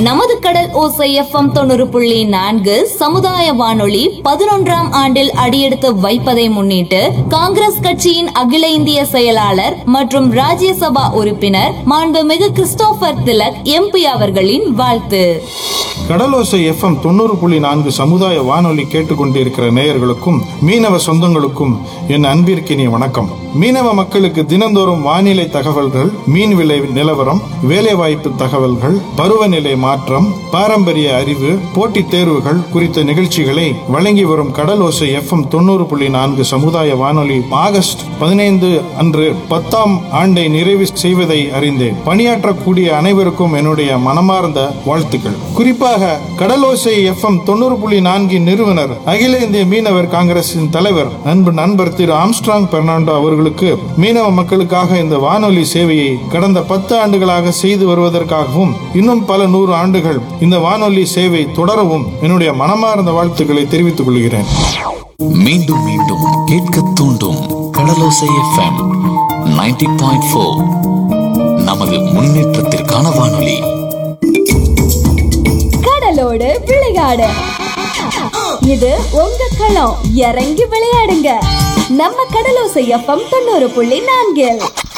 நமது கடல் ஓசை எஃப்எம் தொண்ணூறு புள்ளி நான்கு சமுதாய வானொலி பதினொன்றாம் ஆண்டில் அடியெடுத்து வைப்பதை முன்னிட்டு காங்கிரஸ் கட்சியின் அகில இந்திய செயலாளர் மற்றும் ராஜ்யசபா உறுப்பினர் மாண்புமிகு கிறிஸ்டோபர் திலக் எம்பி அவர்களின் வாழ்த்து கடலோசை எஃப்எம் தொண்ணூறு புள்ளி நான்கு சமுதாய வானொலி கேட்டுக்கொண்டிருக்கிற நேயர்களுக்கும் மீனவ சொந்தங்களுக்கும் என் அன்பிற்கினிய வணக்கம் மீனவ மக்களுக்கு தினந்தோறும் வானிலை தகவல்கள் மீன் விலை நிலவரம் வேலைவாய்ப்பு தகவல்கள் பருவநிலை மாற்றம் பாரம்பரிய அறிவு போட்டித் தேர்வுகள் குறித்த நிகழ்ச்சிகளை வழங்கி வரும் கடலோசை எஃப்எம் தொண்ணூறு புள்ளி நான்கு சமுதாய வானொலி ஆகஸ்ட் பதினைந்து அன்று பத்தாம் ஆண்டை நிறைவு செய்வதை அறிந்தேன் பணியாற்றக்கூடிய அனைவருக்கும் என்னுடைய மனமார்ந்த வாழ்த்துக்கள் குறிப்பாக கடலோசை எஃப்எம் தொண்ணூறு புள்ளி நான்கின் நிறுவனர் அகில இந்திய மீனவர் காங்கிரசின் தலைவர் அன்பு நண்பர் திரு ஆம்ஸ்ட்ராங் பெர்னாண்டோ அவர்களுக்கு மீனவ மக்களுக்காக இந்த வானொலி சேவையை கடந்த பத்து ஆண்டுகளாக செய்து வருவதற்காகவும் இன்னும் பல நூறு ஆண்டுகள் இந்த வானொலி சேவை தொடரவும் என்னுடைய மனமார்ந்த வாழ்த்துக்களை தெரிவித்துக் கொள்கிறேன் மீண்டும் மீண்டும் கேட்க தூண்டும் கடலோசை எஃப்எம் 90.4 பாயிண்ட் நமது முன்னேற்றத்திற்கான வானொலி கடலோடு விளையாடு இது உங்க களம் இறங்கி விளையாடுங்க நம்ம கடலோசை எஃப்எம் தொண்ணூறு புள்ளி நான்கில்